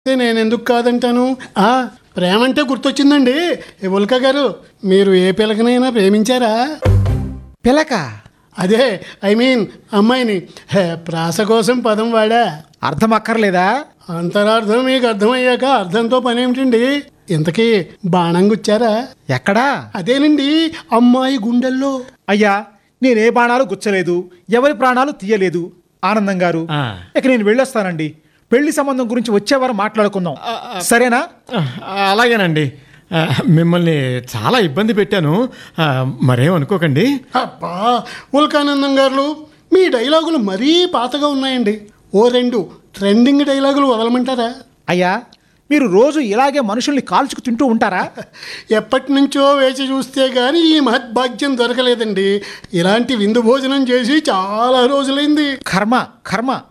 నేను ఎందుకు కాదంటాను ఆ ప్రేమ అంటే గుర్తొచ్చిందండి ఏ ఉల్క గారు మీరు ఏ పిల్లకనైనా ప్రేమించారా పిలక అదే ఐ మీన్ అమ్మాయిని హే, ప్రాస కోసం పదం వాడా అర్థం అక్కర్లేదా అంతరార్థం మీకు అర్థమయ్యాక అర్థంతో పని ఏమిటండి ఇంతకీ బాణం గుచ్చారా ఎక్కడా అదేనండి అమ్మాయి గుండెల్లో అయ్యా నేనే బాణాలు గుచ్చలేదు ఎవరి ప్రాణాలు తీయలేదు ఆనందం గారు ఆ. ఇక నేను వెళ్ళొస్తానండి పెళ్లి సంబంధం గురించి వచ్చేవారు మాట్లాడుకుందాం సరేనా ఆ, అలాగేనండి ఆ, మిమ్మల్ని చాలా ఇబ్బంది పెట్టాను ఆ, మరేం అనుకోకండి అబ్బా ఉల్కానందం గారు మీ డైలాగులు మరీ పాతగా ఉన్నాయండి ఓ రెండు ట్రెండింగ్ డైలాగులు వదలమంటారా అయ్యా మీరు రోజు ఇలాగే మనుషుల్ని కాల్చుకు తింటూ ఉంటారా ఎప్పటి నుంచో వేచి చూస్తే గానీ ఈ మహద్భాగ్యం దొరకలేదండి ఇలాంటి విందు భోజనం చేసి చాలా రోజులైంది కర్మ కర్మ